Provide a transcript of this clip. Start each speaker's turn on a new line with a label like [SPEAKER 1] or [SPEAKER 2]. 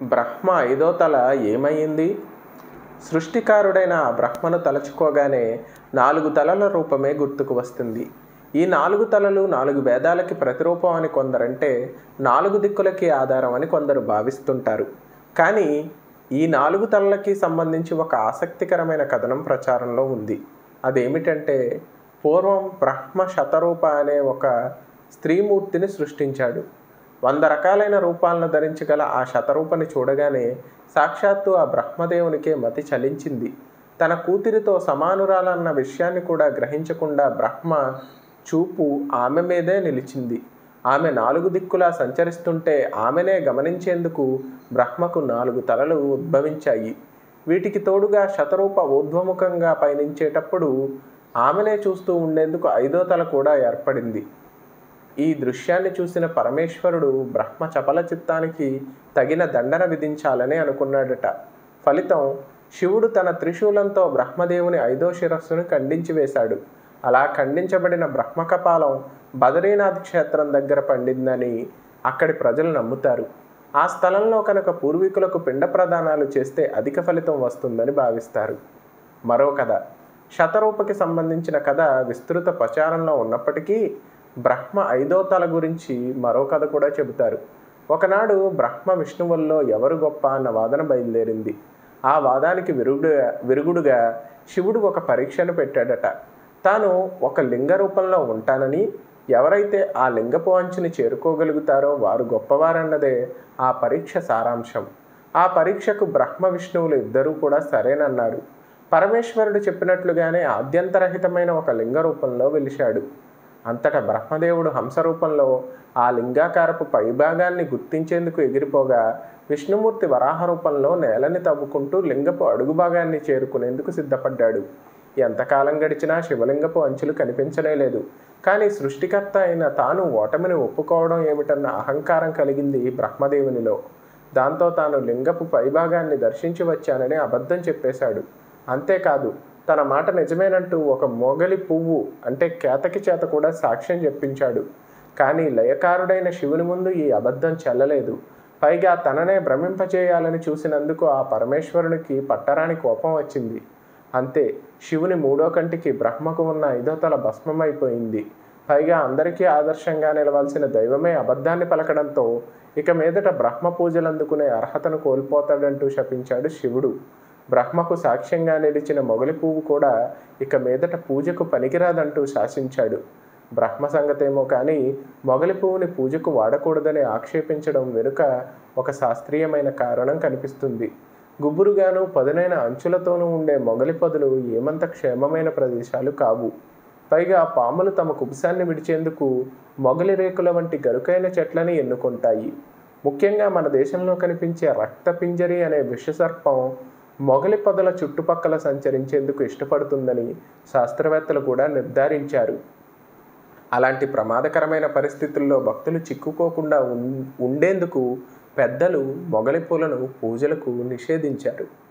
[SPEAKER 1] బ్రహ్మ ఐదో తల ఏమయ్యింది సృష్టికారుడైన ఆ బ్రహ్మను తలచుకోగానే నాలుగు తలల రూపమే గుర్తుకు వస్తుంది ఈ నాలుగు తలలు నాలుగు వేదాలకి ప్రతిరూపం అని కొందరంటే నాలుగు దిక్కులకి ఆధారం అని కొందరు భావిస్తుంటారు కానీ ఈ నాలుగు తలలకి సంబంధించి ఒక ఆసక్తికరమైన కథనం ప్రచారంలో ఉంది అదేమిటంటే పూర్వం బ్రహ్మ శతరూప అనే ఒక స్త్రీమూర్తిని సృష్టించాడు వంద రకాలైన రూపాలను ధరించగల ఆ శతరూపని చూడగానే సాక్షాత్తు ఆ బ్రహ్మదేవునికే మతి చలించింది తన కూతురితో సమానురాలన్న విషయాన్ని కూడా గ్రహించకుండా బ్రహ్మ చూపు ఆమె మీదే నిలిచింది ఆమె నాలుగు దిక్కులా సంచరిస్తుంటే ఆమెనే గమనించేందుకు బ్రహ్మకు నాలుగు తలలు ఉద్భవించాయి వీటికి తోడుగా శతరూప ఊర్ధ్వముఖంగా పయనించేటప్పుడు ఆమెనే చూస్తూ ఉండేందుకు ఐదో తల కూడా ఏర్పడింది ఈ దృశ్యాన్ని చూసిన పరమేశ్వరుడు బ్రహ్మ చపల చిత్తానికి తగిన దండన విధించాలని అనుకున్నాడట ఫలితం శివుడు తన త్రిశూలంతో బ్రహ్మదేవుని ఐదో శిరస్సును ఖండించి వేశాడు అలా ఖండించబడిన బ్రహ్మకపాలం బదరీనాథ్ క్షేత్రం దగ్గర పండిందని అక్కడి ప్రజలు నమ్ముతారు ఆ స్థలంలో కనుక పూర్వీకులకు పిండ ప్రదానాలు చేస్తే అధిక ఫలితం వస్తుందని భావిస్తారు మరో కథ శతరూపకి సంబంధించిన కథ విస్తృత ప్రచారంలో ఉన్నప్పటికీ బ్రహ్మ ఐదో తల గురించి మరో కథ కూడా చెబుతారు ఒకనాడు బ్రహ్మ విష్ణువుల్లో ఎవరు గొప్ప అన్న వాదన బయలుదేరింది ఆ వాదానికి విరుగుడుగా విరుగుడుగా శివుడు ఒక పరీక్షను పెట్టాడట తాను ఒక లింగ రూపంలో ఉంటానని ఎవరైతే ఆ లింగపు అంచుని చేరుకోగలుగుతారో వారు గొప్పవారన్నదే ఆ పరీక్ష సారాంశం ఆ పరీక్షకు బ్రహ్మ విష్ణువులు ఇద్దరూ కూడా సరేనన్నారు పరమేశ్వరుడు చెప్పినట్లుగానే ఆద్యంతరహితమైన ఒక లింగ రూపంలో వెలిశాడు అంతటా బ్రహ్మదేవుడు హంస రూపంలో ఆ లింగాకారపు పైభాగాన్ని గుర్తించేందుకు ఎగిరిపోగా విష్ణుమూర్తి వరాహ రూపంలో నేలని తవ్వుకుంటూ లింగపు అడుగు భాగాన్ని చేరుకునేందుకు సిద్ధపడ్డాడు ఎంతకాలం గడిచినా శివలింగపు అంచులు కనిపించనే లేదు కానీ సృష్టికర్త అయిన తాను ఓటమిని ఒప్పుకోవడం ఏమిటన్న అహంకారం కలిగింది బ్రహ్మదేవునిలో దాంతో తాను లింగపు పైభాగాన్ని దర్శించి వచ్చానని అబద్ధం చెప్పేశాడు అంతేకాదు తన మాట నిజమేనంటూ ఒక మొగలి పువ్వు అంటే కేతకి చేత కూడా సాక్ష్యం చెప్పించాడు కానీ లయకారుడైన శివుని ముందు ఈ అబద్ధం చెల్లలేదు పైగా తననే భ్రమింపజేయాలని చూసినందుకు ఆ పరమేశ్వరునికి పట్టరాని కోపం వచ్చింది అంతే శివుని మూడో కంటికి బ్రహ్మకు ఉన్న ఐదో తల భస్మమైపోయింది పైగా అందరికీ ఆదర్శంగా నిలవాల్సిన దైవమే అబద్ధాన్ని పలకడంతో ఇక మీదట బ్రహ్మ పూజలు అందుకునే అర్హతను కోల్పోతాడంటూ శపించాడు శివుడు బ్రహ్మకు సాక్ష్యంగా నిలిచిన మొగలి పువ్వు కూడా ఇక మీదట పూజకు పనికిరాదంటూ శాసించాడు బ్రహ్మ సంగతేమో కానీ మొగలి పువ్వుని పూజకు వాడకూడదని ఆక్షేపించడం వెనుక ఒక శాస్త్రీయమైన కారణం కనిపిస్తుంది గుబురుగాను పదునైన అంచులతోనూ ఉండే మొగలి పదులు ఏమంత క్షేమమైన ప్రదేశాలు కావు పైగా పాములు తమ కుబుసాన్ని విడిచేందుకు మొగలి రేకుల వంటి గరుకైన చెట్లని ఎన్నుకుంటాయి ముఖ్యంగా మన దేశంలో కనిపించే రక్తపింజరి అనే విషసర్పం మొగలి పొదల చుట్టుపక్కల సంచరించేందుకు ఇష్టపడుతుందని శాస్త్రవేత్తలు కూడా నిర్ధారించారు అలాంటి ప్రమాదకరమైన పరిస్థితుల్లో భక్తులు చిక్కుకోకుండా ఉం- ఉండేందుకు పెద్దలు మొగలి పూలను పూజలకు నిషేధించారు